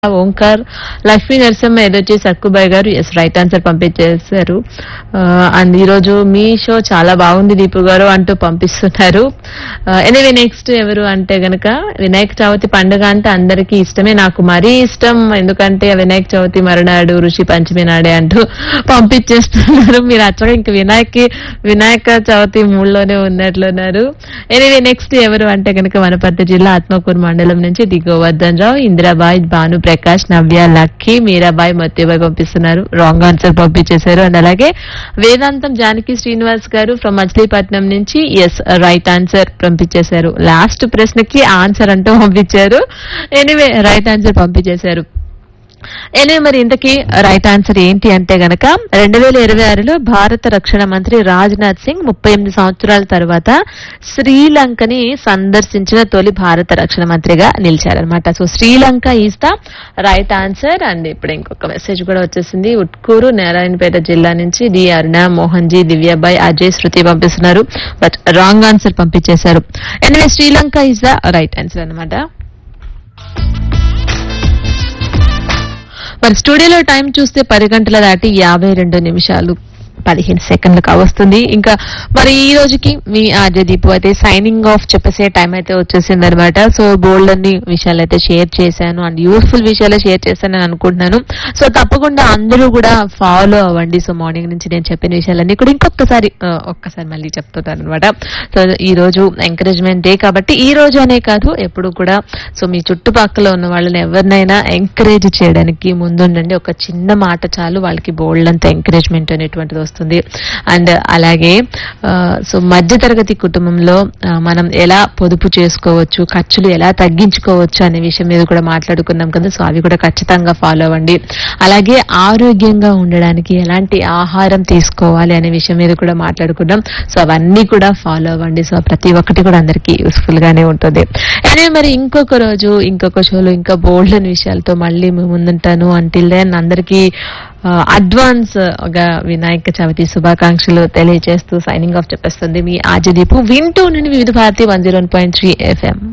ఓంకార్ లక్ష్మీ నరసింహ ఎదొచ్చి సక్కుబాయ్ గారు yes right answer పంపించేశారు అండ్ ఈరోజు మీ షో చాలా బాగుంది దీపు గారు అంటూ పంపిస్తున్నారు ఎనివే నెక్స్ట్ ఎవరు అంటే గనక వినాయక చవితి పండుగ అంటే అందరికీ ఇష్టమే నాకు మరీ ఇష్టం ఎందుకంటే వినాయక చవితి మరునాడు ఋషి పంచమి నాడే అంటూ పంపించేస్తున్నారు మీరు అచ్చగా ఇంక వినాయక వినాయక చవితి మూడులోనే ఉన్నట్లున్నారు ఎనివే నెక్స్ట్ ఎవరు అంటే కనుక వనపర్తి జిల్లా ఆత్మకూరు మండలం నుంచి ది గోవర్ధన్ రావు ఇందిరాబాయ్ భాను ప్రకాష్ నవ్య లక్కీ మీరాబాయ్ మత్యబాయ్ పంపిస్తున్నారు రాంగ్ ఆన్సర్ పంపించేశారు అండ్ అలాగే వేదాంతం జానకి శ్రీనివాస్ గారు ఫ్రమ్ మచిలీపట్నం నుంచి ఎస్ రైట్ ఆన్సర్ పంపించేశారు లాస్ట్ ప్రశ్నకి ఆన్సర్ అంటూ పంపించారు ఎనీవే రైట్ ఆన్సర్ పంపించేశారు ఎనివే మరి ఇంతకీ రైట్ ఆన్సర్ ఏంటి అంటే గనక రెండు వేల ఇరవై ఆరులో భారత రక్షణ మంత్రి రాజ్నాథ్ సింగ్ ముప్పై ఎనిమిది సంవత్సరాల తర్వాత శ్రీలంకని సందర్శించిన తొలి భారత రక్షణ మంత్రిగా నిలిచారనమాట so Sri Lanka is the right answer and ఇప్పుడు ఇంకొక మెసేజ్ కూడా వచ్చేసింది ఉట్కూరు నారాయణపేట జిల్లా నుంచి డి అరుణ మోహన్ జీ దివ్యాబాయ్ అజయ్ శృతి పంపిస్తున్నారు బట్ రాంగ్ ఆన్సర్ పంపించేశారు anyway Sri Lanka is the right answer అన్నమాట మరి స్టూడియోలో టైం చూస్తే పది గంటల దాటి యాభై రెండు నిమిషాలు పదిహేను సెకండ్లు కావస్తుంది ఇంకా మరి ఈ రోజుకి మీ ఆర్జదీపు అయితే సైనింగ్ ఆఫ్ చెప్పేసే టైం అయితే వచ్చేసింది అనమాట సో బోల్డ్ అన్ని విషయాలు అయితే షేర్ చేశాను అండ్ యూస్ఫుల్ విషయాలు షేర్ చేశాను అని అనుకుంటున్నాను సో తప్పకుండా అందరూ కూడా ఫాలో అవ్వండి సో మార్నింగ్ నుంచి నేను చెప్పిన విషయాలన్నీ కూడా ఇంకొకసారి ఆ, ఒక్కసారి మళ్ళీ చెప్తున్నాను అనమాట సో ఈ రోజు ఎంకరేజ్మెంట్ డే కాబట్టి ఈ రోజు అనే కాదు ఎప్పుడు కూడా సో మీ చుట్టుపక్కల ఉన్న వాళ్ళని ఎవరినైనా ఎంకరేజ్ చేయడానికి ముందుండండి ఒక చిన్న మాట చాలు వాళ్ళకి బోల్డ్ అంత ఎంకరేజ్మెంట్ అనేటువంటిది వస్తుంది అండ్ అలాగే ఆ, సో మధ్యతరగతి కుటుంబంలో ఆ, మనం ఎలా పొదుపు చేసుకోవచ్చు ఖర్చులు ఎలా తగ్గించుకోవచ్చు అనే విషయం మీద కూడా మాట్లాడుకున్నాం కదా సో అవి కూడా ఖచ్చితంగా ఫాలో అవ్వండి అలాగే ఆరోగ్యంగా ఉండడానికి ఎలాంటి ఆహారం తీసుకోవాలి అనే విషయం మీద కూడా మాట్లాడుకున్నాం సో అవన్నీ కూడా ఫాలో అవ్వండి సో ప్రతి ఒక్కటి కూడా అందరికీ యూస్ఫుల్ గానే ఉంటుంది అనే మరి ఇంకొక రోజు ఇంకొక షోలో ఇంకా బోల్డ్ అని విషయాలతో మళ్ళీ మీ ముందుంటాను అంటిల్ దెన్ అందరికీ అడ్వాన్స్ గా వినాయక చవితి శుభాకాంక్షలు తెలియజేస్తూ సైనింగ్ ఆఫ్ చెప్పేస్తుంది మీ ఆజదీపు వింటూ నుండి Vividh Bharati one zero point three FM